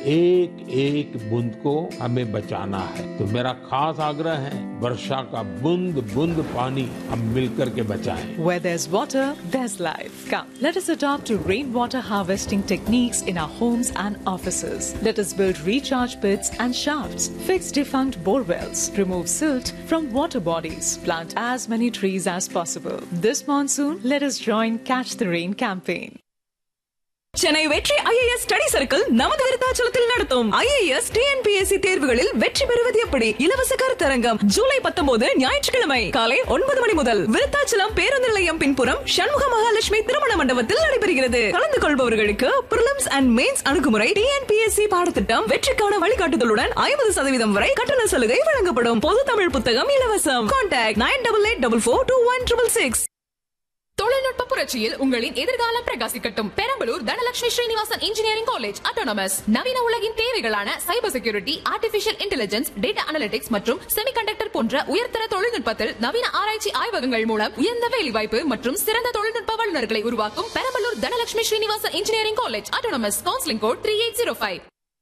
एक एक बूंद को हमें बचाना है तो मेरा खास आग्रह है वर्षा का बूंद बूंद पानी हम मिलकर के बचाएं Where there's water, there's life. Come, let us adopt to rainwater harvesting techniques in our homes and offices. Let us build recharge pits and shafts, fix defunct bore wells, remove silt from water bodies, plant as many trees as possible. This monsoon, let us join Catch the Rain campaign. Chennai வெற்றி IAS study circle நமது விருத்தாச்சலத்தில் நடத்தும் IAS TNPSC தேர்வுகளில் வெற்றி பெறுவது எப்படி இலவச கருத்தரங்கம் ஜூலை பத்தொன்பது ஞாயிற்றுக்கிழமை காலை ஒன்பது மணி முதல் விருத்தாச்சலம் பேருந்து நிலையம் பின்புறம் சண்முக மகாலட்சுமி திருமண மண்டபத்தில் நடைபெறுகிறது கலந்து கொள்பவர்களுக்கு பிரிலிம்ஸ் அண்ட் மெயின்ஸ் அணுகுமுறை டிஎன்பிஎஸ்சி பாடத்திட்டம் வெற்றிக்கான வழிகாட்டுதலுடன் ஐம்பது சதவீதம் வரை கட்டண சலுகை வழங்கப்படும் பொது தமிழ் புத்தகம் இலவசம் contact nine double eight double four two one triple six தொழில்நுட்ப புரட்சியில் உங்களின் எதிர்காலம் பிரகாசிக்கட்டும் Perambalur Dhanalakshmi Srinivasan engineering college autonomous நவீன உலகின் தேவைகளான cyber security artificial intelligence data analytics மற்றும் செமிகண்டக்டர் போன்ற உயர்தர தொழில்நுட்பத்தில் நவீன ஆராய்ச்சி ஆய்வகங்கள் மூலம் உயர்ந்த வேலைவாய்ப்பு மற்றும் சிறந்த தொழில்நுட்ப வல்லுநர்களை உருவாக்கும் Perambalur Dhanalakshmi Srinivasan engineering college autonomous counselling code three eight zero five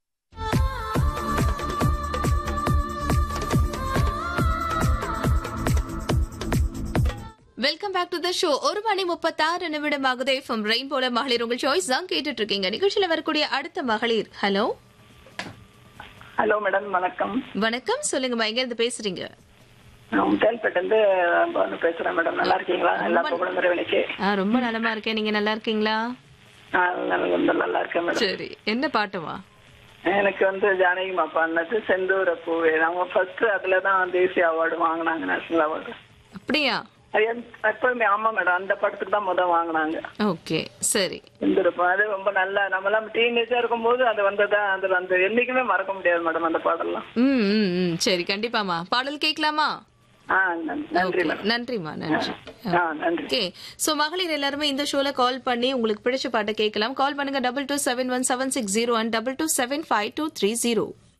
welcome back to the show ஒரு மணி முப்பத்தாறு நிமிடம் ஆகுது ஃப்ரம் ரெயின்போல மகளிர் உங்கள் சாய்ஸ் தான் கேட்டுட்டு இருக்கீங்க நிகழ்ச்சியில வரக்கூடிய அடுத்த மகளிர் ஹலோ ஹலோ மேடம் வணக்கம் வணக்கம் சொல்லுங்கம்மா எங்க இருந்து பேசுறீங்க நான் முத்தால்பேட்டை இருந்து பானு பேசுறேன் மேடம் நல்லா இருக்கீங்களா எல்லா புகழும் இறைவனுக்கு ஆ, ரொம்ப நலமா இருக்கேன் நீங்க நல்லா இருக்கீங்களா நான் நல்லா- ரொம்ப நல்லா இருக்கேன் மேடம் சரி என்ன பாட்டுமா எனக்கு வந்து ஜானகி மாப்பா அண்ணது செந்தூர பூவே அவங்க ஃபர்ஸ்ட் அதுல தான் தேசிய அவார்டு வாங்கினாங்க நேஷனல் அவார்டு அப்படியா அது எந்த- எப்பவுமே ஆமா மேடம் அந்த படத்துக்கு தான் முதல் வாங்கினாங்க ஓகே சரி செந்தூர பூ அது ரொம்ப நல்லா நம்ம எல்லாம் டீனேஜா இருக்கும்போது அது வந்ததான் அதுல அந்த என்னைக்குமே மறக்க முடியாது மேடம் அந்த பாடல்லாம் ம் ம், ம் சரி கண்டிப்பாமா பாடல் கேட்கலாமா ஆ நன்- நன்றி Okay, மேடம் நன்றிம்மா நன்றி ஆ நன்றி ஓகே சோ மகளிர் எல்லாருமே இந்த ஷோல கால் பண்ணி உங்களுக்கு பிடிச்ச பாட்டை கேட்கலாம் கால் பண்ணுங்க double two seven one seven six zero one double two seven five two three zero